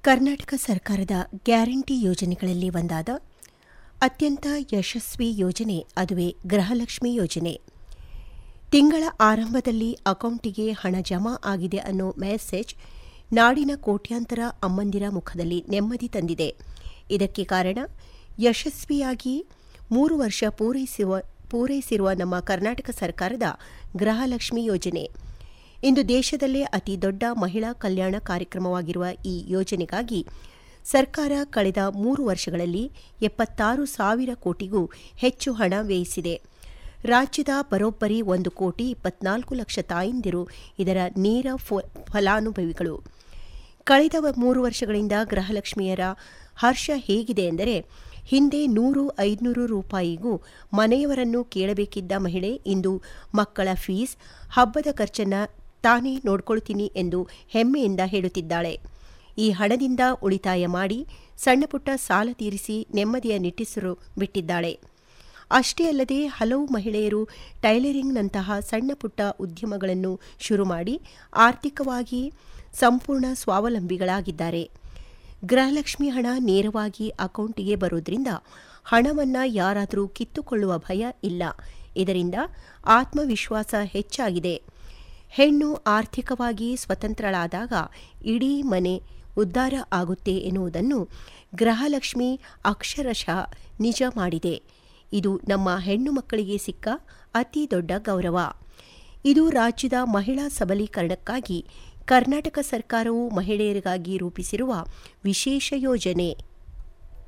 ಕರ್ನಾಟಕ ಸರ್ಕಾರದ ಗ್ಯಾರಂಟಿ ಯೋಜನೆಗಳಲ್ಲಿ ಒಂದಾದ ಅತ್ಯಂತ ಯಶಸ್ವಿ ಯೋಜನೆ ಅದುವೇ ಗೃಹಲಕ್ಷ್ಮಿ ಯೋಜನೆ ತಿಂಗಳ ಆರಂಭದಲ್ಲಿ ಅಕೌಂಟಿಗೆ ಹಣ ಜಮಾ ಆಗಿದೆ ಅನ್ನೋ ಮೆಸೇಜ್ ನಾಡಿನ ಕೋಟ್ಯಾಂತರ ಅಮ್ಮಂದಿರ ಮುಖದಲ್ಲಿ ನೆಮ್ಮದಿ ತಂದಿದೆ ಇದಕ್ಕೆ ಕಾರಣ ಯಶಸ್ವಿಯಾಗಿ ಮೂರು ವರ್ಷ ಪೂರೈಸುವ ಪೂರೈಸಿರುವ ನಮ್ಮ ಕರ್ನಾಟಕ ಸರ್ಕಾರದ ಗೃಹಲಕ್ಷ್ಮಿ ಯೋಜನೆ ಇಂದು ದೇಶದಲ್ಲೇ ಅತಿ ದೊಡ್ಡ ಮಹಿಳಾ ಕಲ್ಯಾಣ ಕಾರ್ಯಕ್ರಮವಾಗಿರುವ ಈ ಯೋಜನೆಗಾಗಿ ಸರ್ಕಾರ ಕಳೆದ ಮೂರು ವರ್ಷಗಳಲ್ಲಿ ಎಪ್ಪತ್ತಾರು ಸಾವಿರ ಕೋಟಿಗೂ ಹೆಚ್ಚು ಹಣ ವ್ಯಯಿಸಿದೆ ರಾಜ್ಯದ ಬರೋಬ್ಬರಿ ಒಂದು ಕೋಟಿ ಇಪ್ಪತ್ನಾಲ್ಕು ಲಕ್ಷ ತಾಯಂದಿರು ಇದರ ನೇರ ಫಲಾನುಭವಿಗಳು ಕಳೆದ ಮೂರು ವರ್ಷಗಳಿಂದ ಗೃಹಲಕ್ಷ್ಮಿಯರ ಹರ್ಷ ಹೇಗಿದೆ ಎಂದರೆ ಹಿಂದೆ ನೂರು ಐದುನೂರು ರೂಪಾಯಿಗೂ ಮನೆಯವರನ್ನು ಕೇಳಬೇಕಿದ್ದ ಮಹಿಳೆ ಇಂದು ಮಕ್ಕಳ ಫೀಸ್ ಹಬ್ಬದ ಖರ್ಚನ್ನ ತಾನೇ ನೋಡ್ಕೊಳ್ತೀನಿ ಎಂದು ಹೆಮ್ಮೆಯಿಂದ ಹೇಳುತ್ತಿದ್ದಾಳೆ ಈ ಹಣದಿಂದ ಉಳಿತಾಯ ಮಾಡಿ ಸಣ್ಣಪುಟ್ಟ ಸಾಲ ತೀರಿಸಿ ನೆಮ್ಮದಿಯ ನಿಟ್ಟಿಸರು ಬಿಟ್ಟಿದ್ದಾಳೆ ಅಷ್ಟೇ ಅಲ್ಲದೆ ಹಲವು ಮಹಿಳೆಯರು ಟೈಲರಿಂಗ್ನಂತಹ ಸಣ್ಣಪುಟ್ಟ ಉದ್ಯಮಗಳನ್ನು ಶುರು ಮಾಡಿ ಆರ್ಥಿಕವಾಗಿ ಸಂಪೂರ್ಣ ಸ್ವಾವಲಂಬಿಗಳಾಗಿದ್ದಾರೆ ಗೃಹಲಕ್ಷ್ಮಿ ಹಣ ನೇರವಾಗಿ ಅಕೌಂಟಿಗೆ ಬರೋದ್ರಿಂದ ಹಣವನ್ನು ಯಾರಾದರೂ ಕಿತ್ತುಕೊಳ್ಳುವ ಭಯ ಇಲ್ಲ ಇದರಿಂದ ಆತ್ಮವಿಶ್ವಾಸ ಹೆಚ್ಚಾಗಿದೆ ಹೆಣ್ಣು ಆರ್ಥಿಕವಾಗಿ ಸ್ವತಂತ್ರಳಾದಾಗ ಇಡೀ ಮನೆ ಉದ್ಧಾರ ಆಗುತ್ತೆ ಎನ್ನುವುದನ್ನು ಗೃಹಲಕ್ಷ್ಮಿ ಅಕ್ಷರಶಃ ನಿಜ ಮಾಡಿದೆ ಇದು ನಮ್ಮ ಹೆಣ್ಣು ಮಕ್ಕಳಿಗೆ ಸಿಕ್ಕ ಅತಿ ದೊಡ್ಡ ಗೌರವ ಇದು ರಾಜ್ಯದ ಮಹಿಳಾ ಸಬಲೀಕರಣಕ್ಕಾಗಿ ಕರ್ನಾಟಕ ಸರ್ಕಾರವು ಮಹಿಳೆಯರಿಗಾಗಿ ರೂಪಿಸಿರುವ ವಿಶೇಷ ಯೋಜನೆ